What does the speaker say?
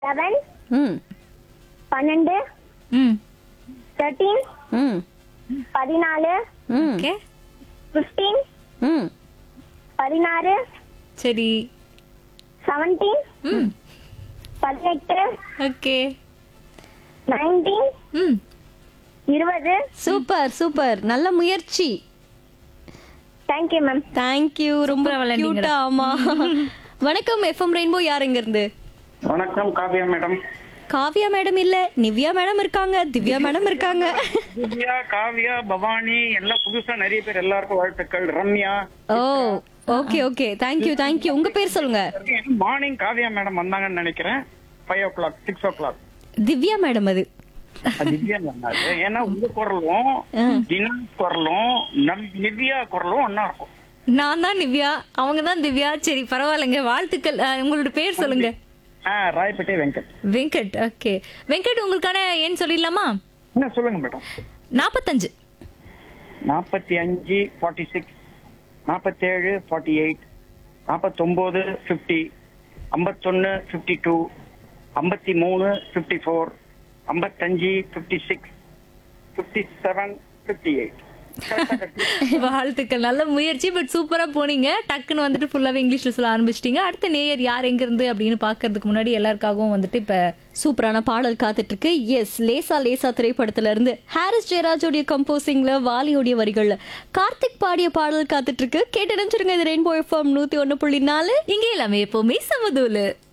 Eleven ம் பன்னெண்டு ம் தேர்ட்டீன் ம் பதினாலு ம் ஓகே ஃபிஃப்டீன் ம் பதினாறு சரி செவன்டீன் ம் பதினெட்டு ஓகே நைன்டீன் ம் இருபது சூப்பர் சூப்பர் நல்ல முயற்சி தேங்க்யூ மேம் தேங்க்யூ ரொம்ப சூப்பரா விளையாண்டீங்கடா. கியூட்டா ஆமா வணக்கம் எஃப்எம் ரெயின்போ யார் இங்க இருந்து வணக்கம் காவியா மேடம் காவியா மேடம் இல்ல நிவ்யா மேடம் இருக்காங்க திவ்யா மேடம் இருக்காங்க திவ்யா காவியா பவானி எல்லாம் புதுசா நிறைய பேர் எல்லாருக்கும் வாழ்த்துக்கள் ரம்யா ஓ ஓகே ஓகே தேங்க்யூ தேங்க்யூ உங்க பேர் சொல்லுங்க மார்னிங் காவியா மேடம் வந்தாங்கன்னு நினைக்கிறேன் five o'clock six o'clock Divya madam அது திவ்யா சொன்னாரு ஏன்னா உங்க குரலும் தினா குரலும் நம் நிவ்யா குரலும் ஒன்னா இருக்கும் நான் தான் நிவ்யா அவங்க தான் திவ்யா சரி பரவாயில்லைங்க வாழ்த்துக்கள் அஹ், உங்களோட பேர் சொல்லுங்க ஆ ராயப்பேட்டை வெங்கட் வெங்கட் ஓகே வெங்கட் உங்களுக்கான ஏன் சொல்லிடலாமா என்ன சொல்லுங்க மேடம் நாற்பத்தஞ்சு நாற்பத்தி அஞ்சு ஃபார்ட்டி சிக்ஸ் நாற்பத்தேழு ஃபார்ட்டி எயிட் நாற்பத்தொம்போது ஃபிஃப்டி ஐம்பத்தொன்று ஃபிஃப்டி டூ ஐம்பத்தி மூணு ஃபிஃப்டி ஃபோர் ஐம்பத்தஞ்சு fifty six fifty seven fifty eight வாழ்த்துக்கள் நல்ல முயற்சி பட் சூப்பரா போனீங்க டக்குன்னு வந்துட்டு ஃபுல்லாவே இங்கிலீஷ்ல சொல்ல ஆரம்பிச்சிட்டீங்க அடுத்த நேயர் யார் எங்க இருந்து அப்படின்னு பாக்குறதுக்கு முன்னாடி எல்லாருக்காகவும் வந்துட்டு இப்ப சூப்பரான பாடல் காத்துட்டு இருக்கு எஸ் லேசா லேசா திரைப்படத்துல இருந்து ஹாரிஸ் ஜெயராஜோடைய கம்போசிங்ல வாலியோடைய வரிகள்ல கார்த்திக் பாடிய பாடல் காத்துட்டு இருக்கு கேட்டு நினைச்சிருங்க இது ரெயின்போ எஃப்எம் நூத்தி ஒண்ணு புள்ளி நாலு இங்க எல்லாமே எப்பவுமே சமதூலு